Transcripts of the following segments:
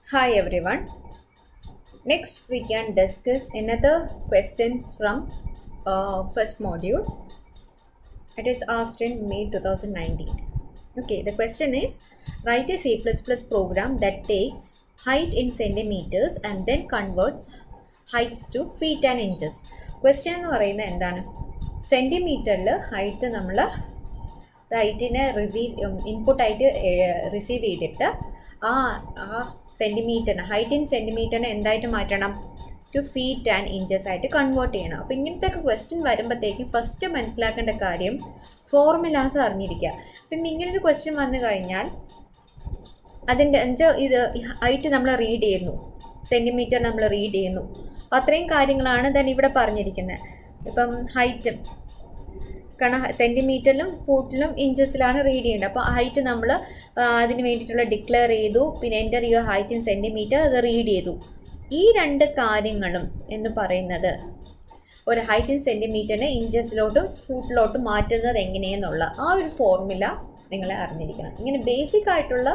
Hi everyone. Next we can discuss another question from uh, first module. It is asked in May 2019. Okay, the question is write a C++ program that takes height in centimeters and then converts heights to feet and inches. Question എന്ന് പറയുന്നത് എന്താണ് സെൻറ്റിമീറ്ററിൽ height നമ്മൾ റൈറ്റിനെ receive ഇൻപുട്ടായിട്ട് receive ചെയ്തിട്ട് ആ ആ സെൻറ്റിമീറ്ററിന് height in സെൻറ്റിമീറ്ററിനെ എന്തായിട്ട് മാറ്റണം ടു ഫീറ്റ് ആൻഡ് ഇഞ്ചസ് ആയിട്ട് കൺവേർട്ട് ചെയ്യണം അപ്പോൾ ഇങ്ങനത്തെ ക്വസ്റ്റ്യൻ വരുമ്പോഴത്തേക്കും ഫസ്റ്റ് മനസ്സിലാക്കേണ്ട കാര്യം ഫോർമുലാസ് അറിഞ്ഞിരിക്കുക അപ്പം ഇങ്ങനൊരു ക്വസ്റ്റ്യൻ വന്നു കഴിഞ്ഞാൽ അതിൻ്റെ എന്നുവെച്ചാൽ ഇത് ഹൈറ്റ് നമ്മൾ റീഡ് ചെയ്യുന്നു സെൻറ്റിമീറ്റർ നമ്മൾ റീഡ് ചെയ്യുന്നു അത്രയും കാര്യങ്ങളാണ് തന്നെ ഇവിടെ പറഞ്ഞിരിക്കുന്നത് ഇപ്പം ഹൈറ്റ് കാരണം സെൻറ്റിമീറ്ററിലും ഫൂട്ടിലും ഇഞ്ചസിലാണ് റീഡ് ചെയ്യേണ്ടത് അപ്പോൾ ഹൈറ്റ് നമ്മൾ അതിന് വേണ്ടിയിട്ടുള്ള ഡിക്ലെയർ ചെയ്തു പിന്നെ enter your height in centimetre അത് റീഡ് ചെയ്തു ഈ രണ്ട് കാര്യങ്ങളും എന്ന് പറയുന്നത് ഒരു ഹൈറ്റ് ഇൻ സെൻറ്റിമീറ്ററിനെ ഇഞ്ചസിലോട്ടും ഫൂട്ടിലോട്ടും മാറ്റുന്നത് എങ്ങനെയെന്നുള്ള ആ ഒരു ഫോർമുല നിങ്ങൾ അറിഞ്ഞിരിക്കണം ഇങ്ങനെ ബേസിക് ആയിട്ടുള്ള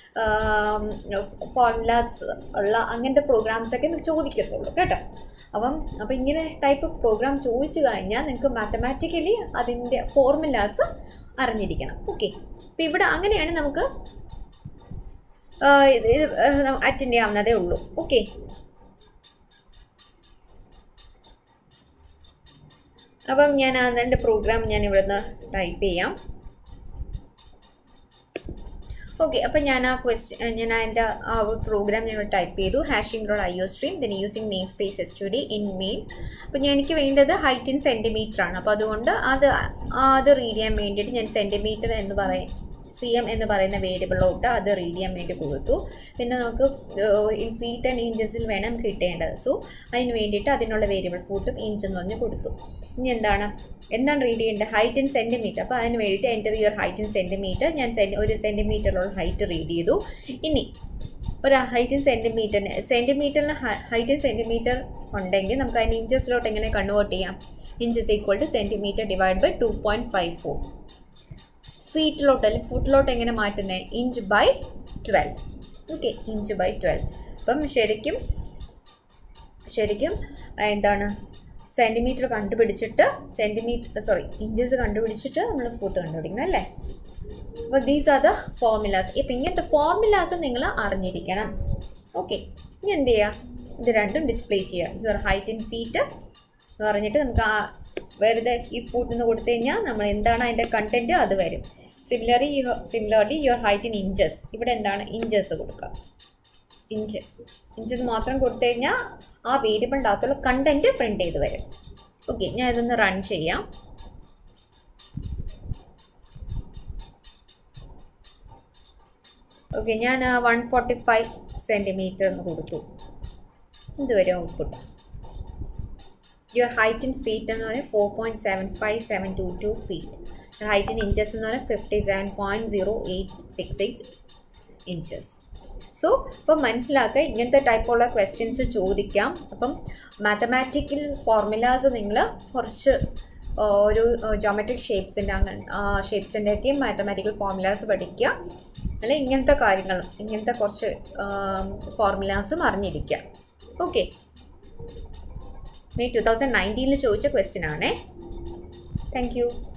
ഫോർമുലാസ് ഉള്ള അങ്ങനത്തെ പ്രോഗ്രാംസൊക്കെ ചോദിക്കത്തുള്ളൂ കേട്ടോ അപ്പം അപ്പം ഇങ്ങനെ ടൈപ്പ് പ്രോഗ്രാം ചോദിച്ചു കഴിഞ്ഞാൽ നിങ്ങൾക്ക് മാത്തമാറ്റിക്കലി അതിൻ്റെ ഫോർമുലാസ് അറിഞ്ഞിരിക്കണം ഓക്കെ അപ്പോൾ ഇവിടെ അങ്ങനെയാണ് നമുക്ക് ഇത് അറ്റൻഡ് ചെയ്യാവുന്നതേ ഉള്ളൂ ഓക്കെ അപ്പം ഞാൻ അതിൻ്റെ പ്രോഗ്രാം ഞാൻ ഇവിടുന്ന് ടൈപ്പ് ചെയ്യാം ഓക്കെ അപ്പം ഞാൻ ആ ക്വസ്റ്റ്യൻ ഞാൻ അതിൻ്റെ ആ പ്രോഗ്രാം ഞാൻ ടൈപ്പ് ചെയ്തു hashing road I O stream then using namespace S to D in main അപ്പം ഞാൻ എനിക്ക് വേണ്ടത് ഹൈറ്റ് ഇൻ സെൻറ്റിമീറ്റർ ആണ് അപ്പോൾ അതുകൊണ്ട് അത് അത് റീഡ് ചെയ്യാൻ വേണ്ടിയിട്ട് ഞാൻ സെൻറ്റിമീറ്റർ എന്ന് പറയും സി എം എന്ന് പറയുന്ന വേരിയബിളോട്ട് അത് റീഡ് ചെയ്യാൻ വേണ്ടി കൊടുത്തു പിന്നെ നമുക്ക് ഇൻ ഫീറ്റ് ആൻഡ് ഇഞ്ചസിൽ വേണം കിട്ടേണ്ടത് സോ അതിന് വേണ്ടിയിട്ട് അതിനുള്ള വേരിയബിൾ ഫൂട്ടും ഇഞ്ച് എന്ന് പറഞ്ഞ് കൊടുത്തു ഇനി എന്താണ് എന്താണ് റീഡ് ചെയ്യേണ്ടത് ഹൈറ്റ് ഇൻ സെൻറ്റിമീറ്റർ അപ്പോൾ അതിന് വേണ്ടിയിട്ട് enter your height in centimetre ഞാൻ ഒരു സെൻറ്റിമീറ്ററിലുള്ള ഹൈറ്റ് റീഡ് ചെയ്തു ഇനി ഒരു ഹൈറ്റ് ഇൻ സെൻറ്റിമീറ്ററിന് സെൻറ്റിമീറ്ററിന് ഹൈറ്റ് ഇൻ സെൻറ്റിമീറ്റർ ഉണ്ടെങ്കിൽ നമുക്ക് അതിന് ഇഞ്ചസിലോട്ട് എങ്ങനെ കൺവേർട്ട് ചെയ്യാം inches equal to centimetre divide by two point five four ഫീറ്റിലോട്ട് അല്ലെങ്കിൽ ഫുട്ടിലോട്ട് എങ്ങനെ മാറ്റുന്നത് inch by twelve okay inch by twelve അപ്പം ശരിക്കും ശരിക്കും എന്താണ് സെൻറ്റിമീറ്റർ കണ്ടുപിടിച്ചിട്ട് സെൻറ്റിമീറ്റർ സോറി ഇഞ്ചസ് കണ്ടുപിടിച്ചിട്ട് നമ്മൾ ഫുട്ട് കണ്ടുപിടിക്കണം അല്ലേ അപ്പോൾ ദീസ് ആർ ദ ഫോർമുലാസ് ഇപ്പം ഇങ്ങനത്തെ ഫോർമുലാസ് നിങ്ങൾ അറിഞ്ഞിരിക്കണം ഓക്കെ ഇനി എന്ത് ചെയ്യുക ഇത് രണ്ടും ഡിസ്പ്ലേ ചെയ്യുക യുവർ ഹൈറ്റ് ഇൻ ഫീറ്റ് എന്ന് പറഞ്ഞിട്ട് നമുക്ക് ആ വെറുതെ ഈ ഫുഡ് എന്ന് കൊടുത്തു കഴിഞ്ഞാൽ നമ്മൾ എന്താണ് അതിൻ്റെ കണ്ടൻറ്റ് അത് വരും similarly similarly your height in inches ഇവിടെ എന്താണ് ഇഞ്ചസ് കൊടുക്കുക ഇഞ്ച് ഇഞ്ചസ് മാത്രം കൊടുത്തു കഴിഞ്ഞാൽ ആ വേരിയബിളിൻ്റെ അകത്തുള്ള കണ്ടൻറ്റ് പ്രിൻ്റ് ചെയ്ത് വരും ഓക്കെ ഞാൻ ഇതൊന്ന് റൺ ചെയ്യാം ഓക്കെ ഞാൻ വൺ ഫോർട്ടി ഫൈവ് സെൻറ്റിമീറ്റർ എന്ന് കൊടുത്തു ഇതുവരെ output your height in feet എന്ന് പറഞ്ഞാൽ four point seven five seven two two feet height in inches എന്ന് പറഞ്ഞാൽ fifty seven point zero eight six six inches so ഇപ്പം മനസ്സിലാക്കുക ഇങ്ങനത്തെ ടൈപ്പുള്ള ക്വസ്റ്റ്യൻസ് ചോദിക്കാം അപ്പം മാത്തമാറ്റിക്കൽ ഫോർമുലാസ് നിങ്ങൾ കുറച്ച് ഒരു ജോമെട്രിക് ഷേപ്സിൻ്റെ അങ്ങനെ ഷേപ്സിൻ്റെയൊക്കെയും മാത്തമാറ്റിക്കൽ ഫോർമുലാസ് പഠിക്കുക അല്ലെങ്കിൽ ഇങ്ങനത്തെ കാര്യങ്ങൾ ഇങ്ങനത്തെ കുറച്ച് ഫോർമുലാസും അറിഞ്ഞിരിക്കുക ഓക്കെ മെയ് ടു തൗസൻഡ് നയൻറ്റീനിൽ ചോദിച്ച ക്വസ്റ്റ്യൻ ആണേ താങ്ക് യു